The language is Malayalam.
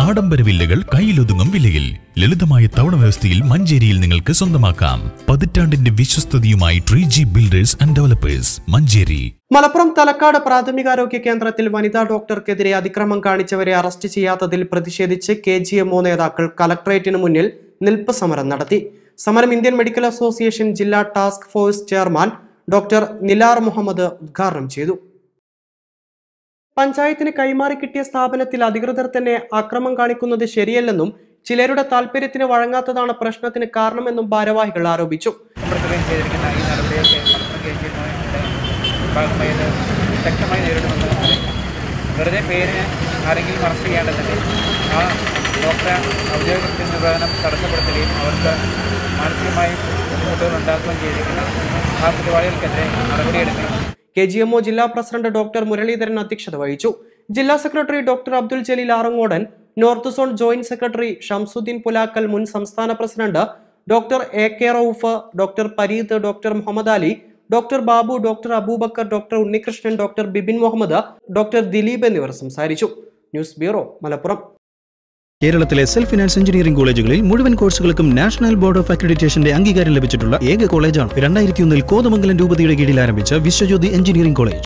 ആഡംബര വില്ലകൾ കയ്യിലൊതുങ്ങും വിലയിൽ ലളിതമായ തവണ വ്യവസ്ഥയിൽ മഞ്ചേരിയിൽ നിങ്ങൾക്ക് സ്വന്തമാക്കാം പതിറ്റാണ്ടിന്റെ വിശ്വസ്തതയുമായി tree G builders and developers Manjeri Malappuram Thalakkad പ്രാഥമികാരോഗ്യ കേന്ദ്രത്തിൽ വനിതാ ഡോക്ടർക്കെതിരെ അതിക്രമം കാണിച്ചവരെ അറസ്റ്റ് ചെയ്യാത്തതിൽ പ്രതിഷേധിച്ച് കെ ജി എംഒ നേതാക്കൾ കലക്ട്രേറ്റിന് മുന്നിൽ നിൽപ്പ് സമരം നടത്തി സമരം ഇന്ത്യൻ മെഡിക്കൽ അസോസിയേഷൻ ജില്ലാ task force chairman doctor Nilar Muhammad ഉദ്ഘാടനം ചെയ്തു പഞ്ചായത്തിന് കൈമാറി കിട്ടിയ സ്ഥാപനത്തിൽ അധികൃതർ തന്നെ അക്രമം കാണിക്കുന്നത് ശരിയല്ലെന്നും ചിലരുടെ താൽപര്യത്തിന് വഴങ്ങാത്തതാണ് പ്രശ്നത്തിന് കാരണമെന്നും ഭാരവാഹികൾ ആരോപിച്ചു സമ്മർദ്ദം ചെയ്തിരിക്കുന്ന ഈ നടപടിയൊക്കെ മലപ്പുറം കെ ജി ഭാഗമായി ഇത് ശക്തമായി നേരിടുമെന്ന് അറിയിക്കുന്നു വെറുതെ പേരിന് ആരെങ്കിലും അറസ്റ്റ് ചെയ്യേണ്ടതല്ലേ ആ ഡോക്ടറെ ഔദ്യോഗിക കൃത്യ നിർവഹണം തടസ്സപ്പെടുത്തുകയും അവർക്ക് മാനസികമായി ബുദ്ധിമുട്ടുകൾ ഉണ്ടാക്കുകയും ചെയ്തിരിക്കുന്ന ആ കുറ്റവാളികൾക്കെതിരെ നടപടിയെടുക്കണം കെ ജി എംഒ ജില്ലാ പ്രസിഡന്റ് ഡോക്ടർ മുരളീധരൻ അധ്യക്ഷത വഹിച്ചു ജില്ലാ secretary doctor Abdul Jaleel Arangodan north zone joint secretary Shamsuddin Pulakkal മുൻ സംസ്ഥാന president doctor A K Rauf doctor Pareed doctor Muhammad Ali doctor Babu doctor Aboobacker doctor Unnikrishnan doctor Bibin Muhammad doctor Dileep എന്നിവർ സംസാരിച്ചു ന്യൂസ് ബ്യൂറോ മലപ്പുറം കേരളത്തിലെ സെൽഫ് ഫിനാൻസ് എഞ്ചിനീയറിംഗ് കോളേജുകളിൽ മുഴുവൻ കോഴ്സുകൾക്കും നാഷണൽ ബോർഡ് ഓഫ് അക്രഡിറ്റേഷന്റെ അംഗീകാരം ലഭിച്ചിട്ടുള്ള ഏക കോളേജാണ് രണ്ടായിരത്തി ഒന്നിൽ കോതമംഗലം രൂപതയുടെ കീഴിൽ ആരംഭിച്ച വിശ്വജ്യോതി എഞ്ചിനീയറിംഗ് കോളേജ്